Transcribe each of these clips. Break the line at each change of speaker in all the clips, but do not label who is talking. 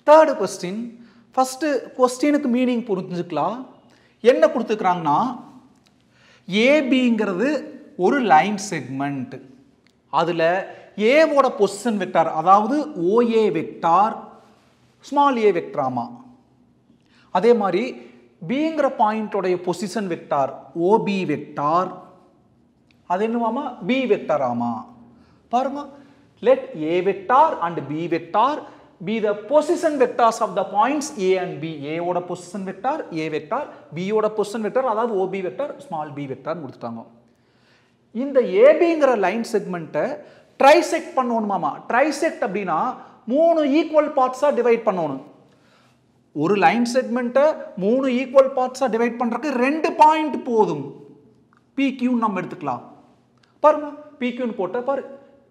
third question first கொஸ்டினுக்கு meaning புரிஞ்சுக்கலாம் என்ன கொடுத்துக்கிறாங்கன்னா ஏபிங்கிறது ஒரு லைன் செக்மெண்ட் அதில் ஏவோட பொசிஷன் வெக்டார் அதாவது ஓஏ வெக்டார் ஸ்மால் ஏ வெக்டாராமா அதே மாதிரி பிங்கிற பாயிண்டோடைய பொசிஷன் வெக்டார் ஓபி வெக்டார் அது என்னவாமா பி வெக்டாராமா பாருங்க let a vector and b vector be the position vectors of the points a and b a ஓட position vector a vector b ஓட position vector அதாவது ob vector small b vector கொடுத்துட்டாங்க இந்த ஏபிங்கிற line செக்மெண்ட்டை trisect பண்ணணுமாமா trisect அப்படின்னா மூணு ஈக்குவல் பார்ட்ஸாக டிவைட் பண்ணணும் ஒரு லைன் செக்மெண்ட்டை மூணு ஈக்குவல் பார்ட்ஸாக டிவைட் பண்ணுறதுக்கு ரெண்டு பாயிண்ட் போதும் பிக்யூன்னு நம்ம எடுத்துக்கலாம் பாருங்க பிக்யூன்னு போட்ட பாரு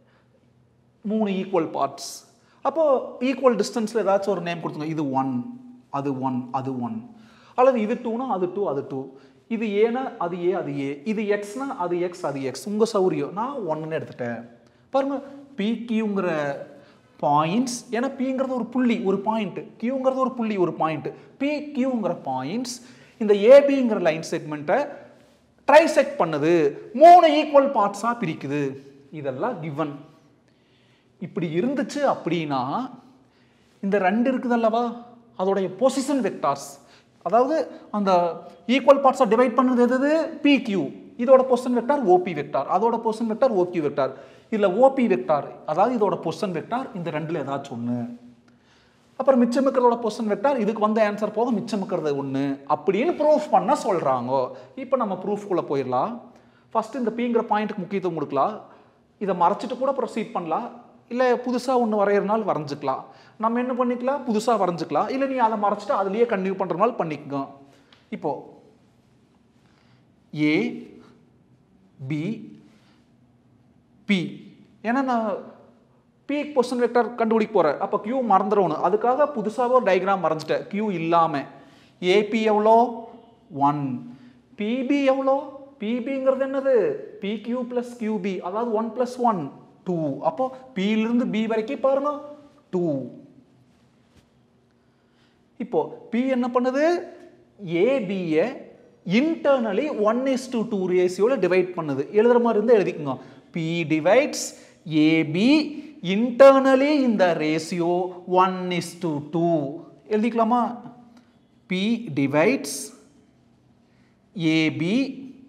மூணு ஈக்குவல் பார்ட்ஸ் அப்போது ஈக்குவல் டிஸ்டன்ஸில் ஏதாச்சும் ஒரு நேம் கொடுத்துங்க இது ஒன் அது ஒன் அது ஒன் அல்லது இது டூனா அது டூ அது டூ இது ஏனா அது ஏ அது ஏ இது எக்ஸ்னா அது எக்ஸ் அது எக்ஸ் உங்கள் சௌரியம் நான் ஒன்றுன்னு எடுத்துட்டேன் பாருங்க பிக்யூங்கிற பாயிண்ட்ஸ் ஏன்னா பிங்கிறது ஒரு புள்ளி ஒரு பாயிண்ட் கியூங்கிறது ஒரு புள்ளி ஒரு பாயிண்ட் பி கியூங்கிற பாயிண்ட்ஸ் இந்த ஏபிங்கிற லைன் செக்மெண்ட்டை ட்ரைசெக்ட் பண்ணுது மூணு ஈக்குவல் பார்ட்ஸாக பிரிக்குது இதெல்லாம் கிவன் இப்படி இருந்துச்சு அப்படின்னா இந்த ரெண்டு இருக்குது அல்லவா அதோடைய பொசிஷன் வெக்டார்ஸ் அதாவது அந்த ஈக்குவல் பார்ட்ஸை டிவைட் பண்ணது எது பி கியூ இதோட பொசிஷன் வெக்டார் ஓபி வெக்டார் அதோட பொசிஷன் வெக்டார் ஓக்யூ வெக்டார் இதில் ஓபி வெக்டார் அதாவது இதோட பொசிஷன் வெக்டார் இந்த ரெண்டில் ஏதாச்சும் ஒன்று அப்புறம் மிச்சம் இருக்கிறதோட பொசிஷன் வெக்டார் இதுக்கு வந்த ஆன்சர் போக மிச்சம் இருக்கிறது ஒன்று அப்படின்னு ப்ரூஃப் பண்ண சொல்கிறாங்க இப்போ நம்ம ப்ரூஃப்குள்ளே போயிடலாம் ஃபஸ்ட்டு இந்த பிங்கிற பாயிண்ட்டுக்கு முக்கியத்துவம் கொடுக்கலாம் இதை மறைச்சிட்டு கூட ப்ரொசீட் பண்ணலாம் இல்லை புதுசாக ஒன்று வரைகிறனால வரைஞ்சிக்கலாம் நம்ம என்ன பண்ணிக்கலாம் புதுசாக வரைஞ்சிக்கலாம் இல்லை நீ அதை மறைச்சிட்டு அதுலேயே கண்டினியூ பண்ணுறனால பண்ணிக்கோ இப்போ ஏ பி பி ஏன்னா நான் பி பொசிஷன் வெக்டர் கண்டுபிடிக்க போகிறேன் அப்போ கியூ மறந்துடணும் அதுக்காக புதுசாக ஒரு டயக்ராம் வரைஞ்சிட்டேன் கியூ இல்லாமல் ஏபி எவ்வளோ ஒன் பிபி எவ்வளோ பிபிங்கிறது என்னது பி கியூ ப்ளஸ் கியூபி அதாவது ஒன் ப்ளஸ் ஒன் டூ அப்போ பியிலிருந்து பி வரைக்கும் பாருங்க டூ இப்போ பி என்ன பண்ணுது ஏபியை internally one is to two ரேசியோவில் டிவைட் பண்ணுது எழுதுற மாதிரி இருந்தால் எழுதிக்கோங்க பி டிவைட்ஸ் ஏபி இன்டர்னலி இந்த ratio one is to two எழுதிக்கலாமா பி டிவைட்ஸ் ஏபி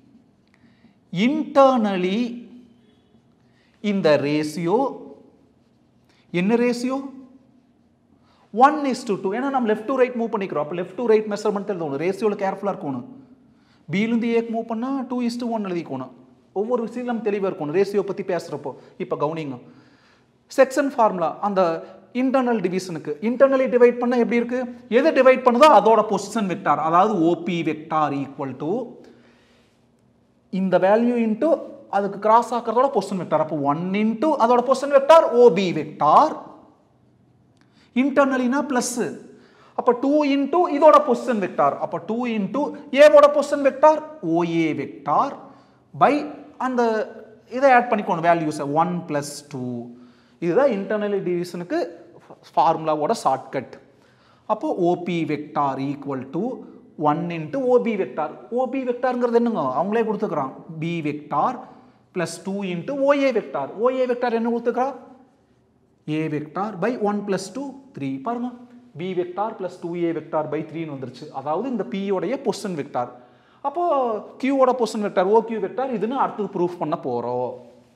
இன்டர்னலி இந்த ரேசியோ என்ன ratio one is to two ஏன்னா நம்ம லெஃப்ட் டு ரைட் மூவ் பண்ணிக்கிறோம் அப்போ லெஃப்ட் டு ரைட் மெஷர்மெண்ட் எழுதணும் ரேசியோவில் கேர்ஃபுல்லாக இருக்கணும் பிலேருந்து ஏக்கு மூவ் பண்ணால் டூ இஸ் டு ஒன் எழுதிக்கணும் ஒவ்வொரு விஷயம் நம்ம தெளிவாக இருக்கணும் ரேசியோ பற்றி பேசுகிறப்போ இப்போ கவுனிங்க செக்ஷன் ஃபார்முலா அந்த இன்டர்னல் டிவிஷனுக்கு இன்டர்னலி டிவைட் பண்ண எப்படி இருக்கு எது டிவைட் பண்ணுதோ அதோட பொசிஷன் வெக்டார் அதாவது ஓபி வெக்டார் ஈக்குவல் டு இந்த வேல்யூ இன்ட்டு அதுக்கு கிராஸ் ஆக்கிறதோட பொசிஷன் வெக்டார் அப்போ ஒன் இன்ட்டு அதோட பொசிஷன் வெக்டார் ஓபி வெக்டார் இன்டர்னலினா ப்ளஸ் அப்போ டூ இன்ட்டு இதோட பொசிஷன் வெக்டார் அப்போ டூ இன்ட்டு ஏவோட position vector OA vector by அந்த இதை ஆட் பண்ணிக்கணும் வேல்யூஸை ஒன் ப்ளஸ் டூ இதுதான் இன்டர்னல் டிவிஷனுக்கு ஃபார்முலாவோட ஷார்ட்கட் அப்போ OP vector equal to one into OB vector OB வெக்டாருங்கிறது என்னங்க அவங்களே கொடுத்துக்கிறான் B vector plus two into OA vector OA vector என்ன கொடுத்துக்கிறான் A vector by one plus two three பாருங்க B vector plus two A vector by த்ரீன்னு வந்துருச்சு அதாவது இந்த பியோடைய பொசிஷன் வெக்டார் அப்போ கியூவோட position vector O Q vector இதுன்னு அடுத்தது ப்ரூஃப் பண்ண போகிறோம்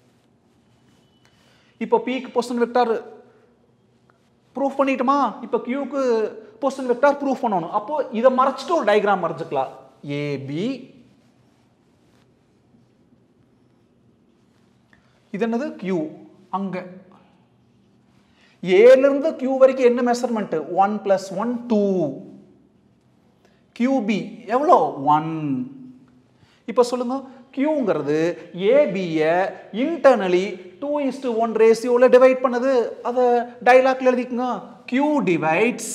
இப்போ பிக்கு பொசிஷன் வெக்டார் ப்ரூஃப் பண்ணிட்டோமா இப்போ கியூக்கு பொசிஷன் வெக்டார் ப்ரூஃப் பண்ணணும் அப்போ இதை மறைச்சிட்டு ஒரு டயக்ராம் வரைஞ்சிக்கலாம் ஏபி இது என்னது கியூ அங்க ஏலிருந்து கியூ வரைக்கும் என்ன measurement one plus one two QB எவ்வளோ ஒன் இப்போ சொல்லுங்க கியூங்கிறது ஏபியை இன்டர்னலி டூ இஸ்டு ஒன் ரேசியோவில் டிவைட் பண்ணுது அதை டைலாக்ல எழுதிக்கோங்க Q divides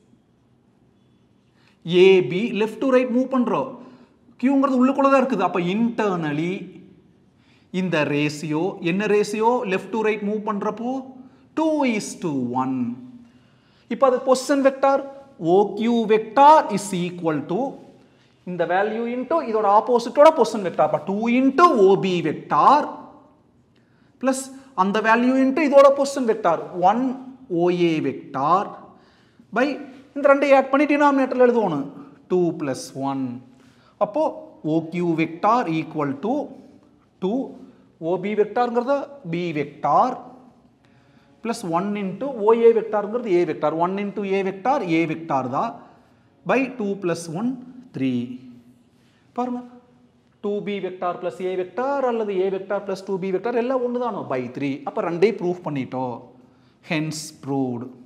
AB left to right move பண்ணுறோம் கியூங்கிறது உள்ளுக்குள்ள தான் இருக்குது அப்போ இன்டர்னலி இந்த ரேசியோ என்ன ratio left to right move பண்ணுறப்போ டூ இஸ் டு ஒன் இப்போ அது position vector OQ vector is equal to இந்த வேல்யூ இன்ட்டு இதோட ஆப்போசிட்டோட பொசிஷன் வெக்டார் அப்போ two into OB vector plus அந்த வேல்யூ இன்ட்டு இதோட position vector one OA vector by இந்த ரெண்டையும் ஆட் பண்ணி டினாமினேட்டரில் எழுதுவோம் டூ ப்ளஸ் ஒன் அப்போது OQ vector equal to two ஓபி வெக்டாருங்கிறத B vector plus one into ஓஏ வெக்டாருங்கிறது ஏ vector one into A vector A vector தான் by two plus one three பாருங்க two B vector plus A vector அல்லது A vector plus two B vector எல்லாம் ஒன்று தானோ by three அப்போ ரெண்டையும் prove பண்ணிட்டோம் ஹென்ஸ் ப்ரூவ்டு